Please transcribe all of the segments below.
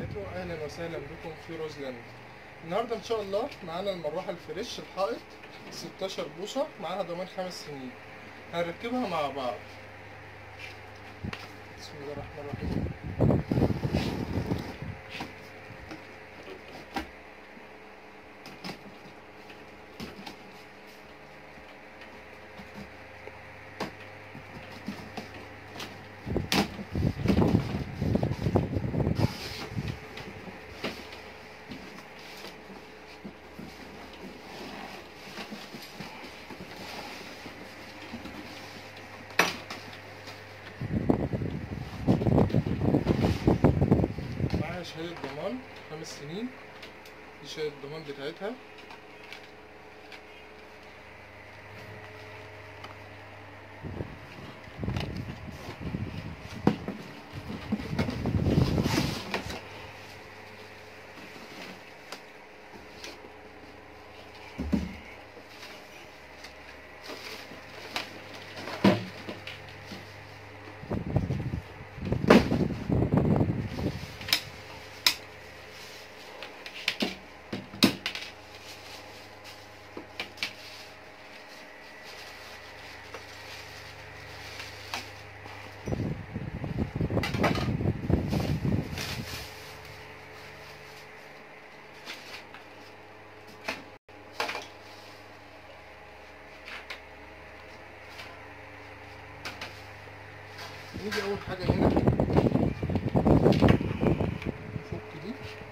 وبركاته اهلا وسهلا بكم في روزلاند النهارده ان شاء الله معانا المروحه الفريش الحائط 16 بوصه معاها ضمان خمس سنين هنركبها مع بعض بسم الله الرحمن الرحيم معاها شهادة ضمان خمس سنين دي شهادة الضمان بتاعتها نيجي أول حاجة هنا نفك دي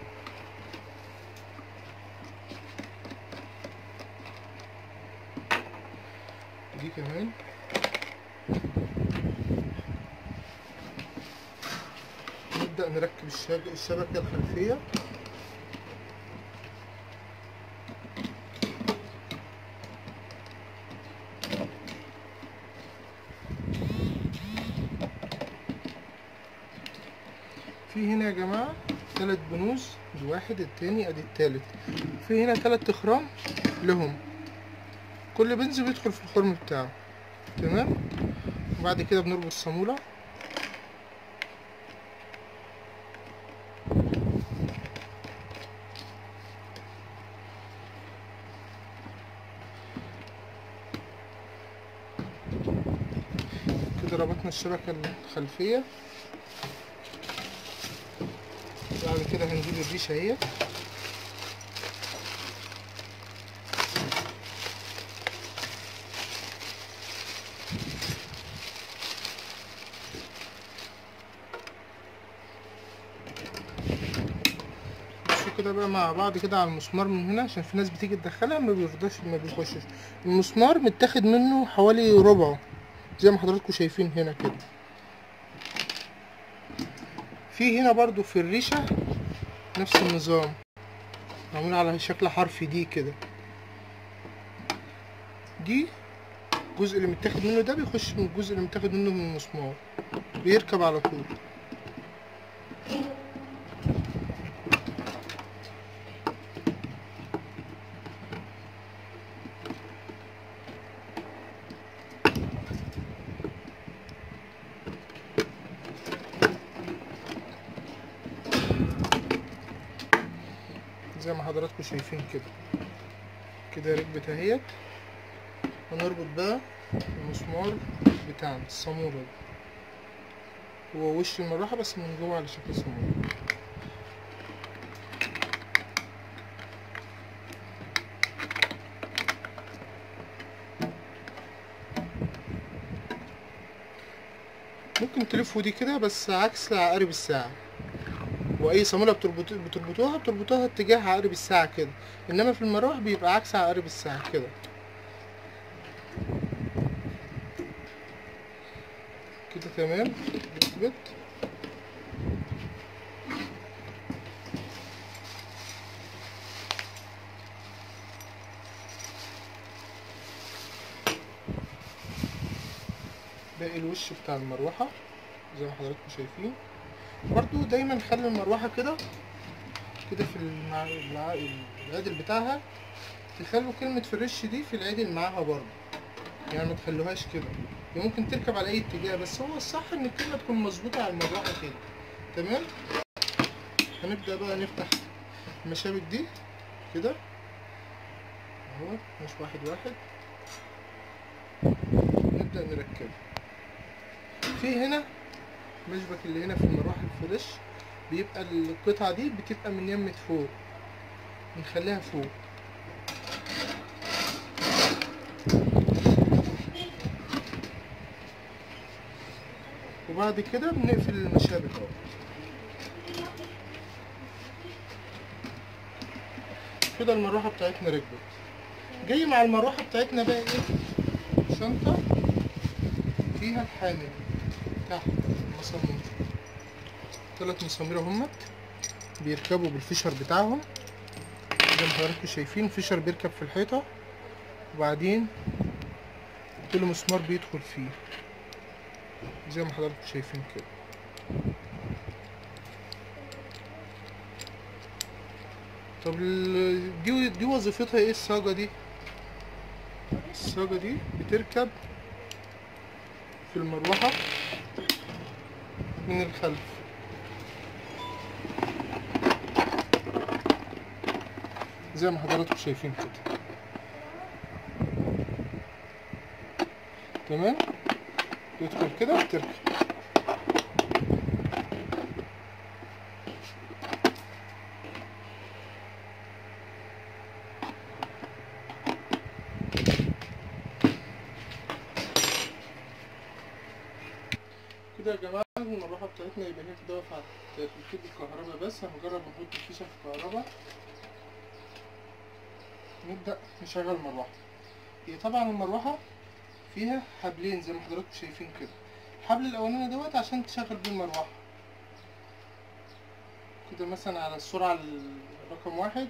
دي كمان نبدأ نركب الشب- الشبكة الخلفية في هنا يا جماعة تلات بنوز الواحد التاني ادي التالت في هنا تلات اخرام لهم كل بنز بيدخل في الخرم بتاعه تمام وبعد كده بنربط الصامولة كده ربطنا الشبكة الخلفية بعد كده هنجيب الريشة اهي بصوا كده بقى مع بعض كده على المسمار من هنا عشان في ناس بتيجي تدخلها ما بيرضاش ما بيخشش المسمار متاخد منه حوالي ربعه زي ما حضراتكم شايفين هنا كده في هنا برضو في الريشة نفس النظام معمول على شكل حرف دي كده دي الجزء اللي متاخد منه ده بيخش من الجزء اللي متاخد منه من المسمار بيركب على طول زي ما حضراتكم شايفين كده كده ركبت اهيت هنربط بقى المسمار بتاعنا الصامولة دي هو وش المروحة بس من جوه على شكل صامولة ممكن تلفوا دي كده بس عكس عقارب الساعة واي صامولة بتربط بتربطوها بتربطوها اتجاه عقارب الساعة كده انما في المراوح بيبقى عكس عقارب الساعة كده كده تمام ركبت باقي الوش بتاع المروحة زي ما حضراتكم شايفين برضو دايما خلي المروحة كده كده في المع... الع- العدل بتاعها تخلوا كلمة فريش دي في العدل معاها برضو يعني ما تخلوهاش كده هي ممكن تركب على اي اتجاه بس هو الصح ان الكلمة تكون مظبوطة على المروحة كده تمام هنبدأ بقى نفتح المشابك دي كده اهو مش واحد واحد نبدأ نركبه في هنا مشبك اللي هنا في المروحة الفريش بيبقى القطعة دي بتبقى من يمة فوق بنخليها فوق وبعد كده بنقفل المشابك اهو كده المروحة بتاعتنا ركبت جاي مع المروحة بتاعتنا بقى ايه شنطة فيها الحامل تحت مسامير تلات مسامير اهمت بيركبوا بالفيشر بتاعهم زي ما حضراتكم شايفين الفيشر بيركب في الحيطة وبعدين كل مسمار بيدخل فيه زي ما حضراتكم شايفين كده طب ال- دي دي وظيفتها ايه الصاجة دي الصاجة دي بتركب في المروحة من الخلف زي ما حضراتكم شايفين كده تمام تدخل كده وتركب كده يا جماعة المروحة بتاعتنا يبقى هي كده واقفة على تركيب الكهرباء بس هنجرب نحط الفيشة في الكهرباء نبدأ نشغل المروحة هي طبعا المروحة فيها حبلين زي ما حضراتكم شايفين كده الحبل الأولاني دوت عشان تشغل بيه المروحة كده مثلا على السرعة ال- رقم واحد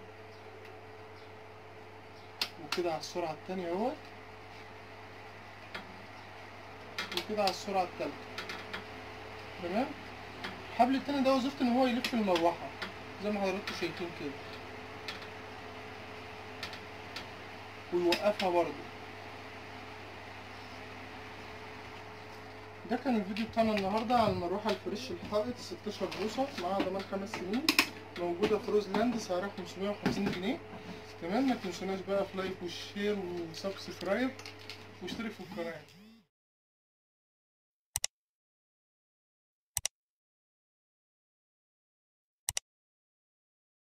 وكده على السرعة التانية اهوت وكده على السرعة التالتة تمام الحبل التاني ده وظيفته ان هو يلف المروحة زي ما حضراتكم شايفين كده ويوقفها برضه ده كان الفيديو بتاعنا النهارده على المروحة الفريش الحائط 16 بوصة معاها ضمان خمس سنين موجودة في روز لاند سعرها 550 جنيه تمام ما تنسوناش بقى في لايك وشير وسبسكرايب واشترك في القناة